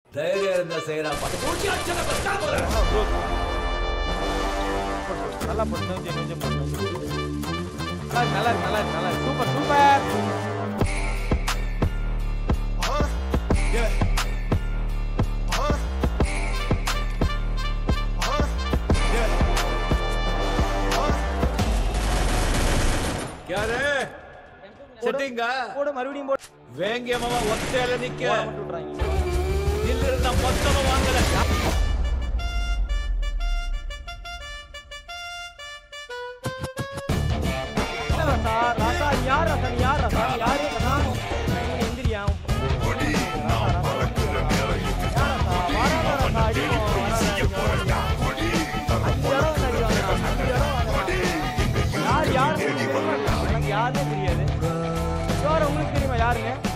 தைரியம் இருந்தா செய்யறா பார்த்து மூச்சு அடிச்சத பத்தா போல நல்லா போட்டு நெஞ்சு நெஞ்சு போட்டு நல்லா இருக்கு, நல்லா இருக்கு, நல்லா இருக்கு, நல்லா இருக்கு. சூப்பர் சூப்பர் யாரு செட்டிங்கா போடு மறுபடியும் போடு வேங்கியமாவா ஒத்தையில நிக்க போட மட்டும் விட்றாங்க இல்ல இருந்தா மொத்தமா வாங்கல என்ன ராசா ராசா நீ யார் ராசா நீ யார் ராசா நீ யாரு ராசா நீ எந்திரியா யார் யார் எனக்கு யாருன்னே தெரியாது யார் உங்களுக்கு தெரியுமா யாருங்க